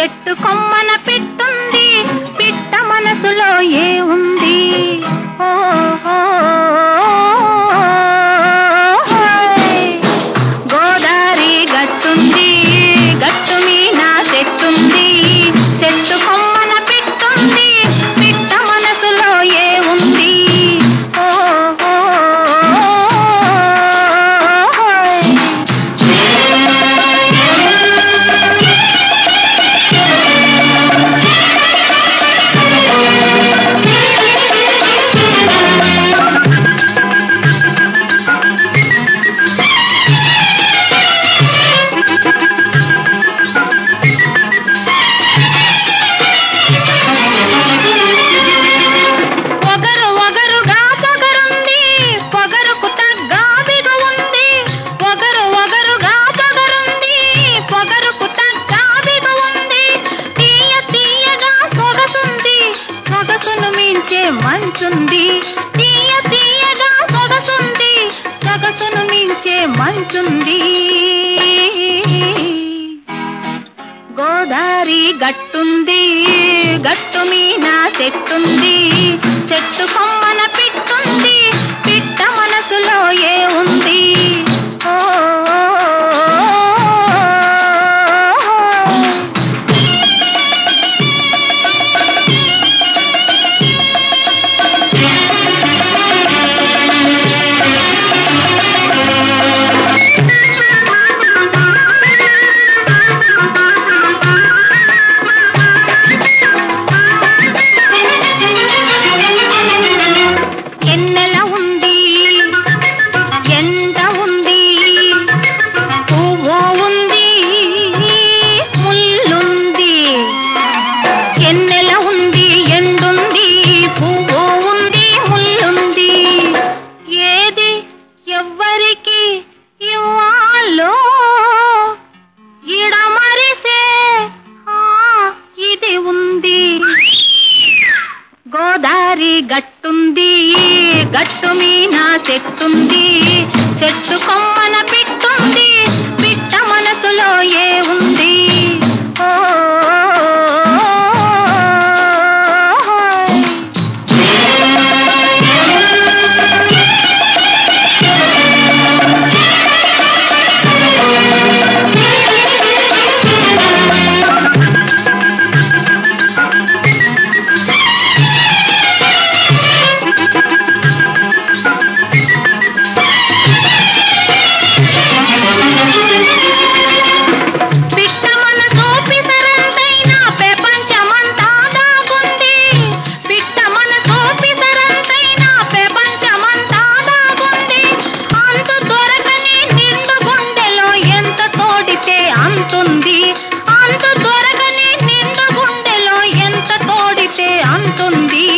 చెట్టు కొమ్మన పిట్టుంది పిట్ట మనసులో ఏ ఉంది ఓ, ఓ, ఓయ్. గోదారి గట్టుంది గట్టు మీన చెట్టుంది చెట్టు కొమ్మన పిట్టుంది పిట్ట మనసులో ఏ ఉంది ఓ, ఓ, ఓయ్. పొగరు ఒగరుగా పొగరుంది పొగరుకు తగ్గ బిగు ఉంది పొగరు ఒగరుగా పొగరుంది పొగరుకు తగ్గ బిగు ఉంది తీయ తీయగా సొగసుంది సొగసును మించే మంచుంది తీయ తీయగా సొగసుంది సొగసును మించే మంచుంది గోదారి గట్టుంది గట్టు మీన చెట్టుంది చెట్టు కొమ్మన పిట్టుంది పిట్ట మనసులో ఏ ఉంది ఓ, ఓ, ఓ. ఎన్నెల ఉంది ఎండ ఉంది పువ్వు ఉంది ముల్లుంది ఎన్నెల ఉంది ఎండుంది పువ్వు ఉంది ముల్లుంది ఏది ఎవ్వరికి ఇవ్వాలో ఇడమరిసే ఆ, ఇది ఉంది గోదారి గట్టుంది గట్టు మీన చెట్టుంది చెట్టు కొమ్మన పిట్టుంది పిట్ట మనసులో ఏ ఉంది ఓ, ఓయ్. పిట్ట మనసు పిసరంతైన ప్రపంచమంతా దాగుంది పిట్ట మనసు పిసరంతైన ప్రపంచమంతా దాగుంది అంతు దొరకని నిండు గుండెలో ఎంత తోడితే అంతుంది అంతు దొరకని నిండు గుండెలో ఎంత తోడితే అంతుంది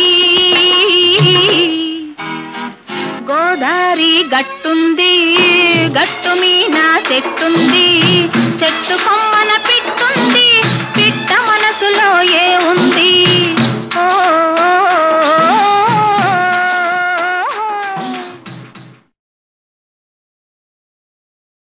గోదారి గట్టుంది గట్టు మీన చెట్టుంది చెట్టు కొమ్మ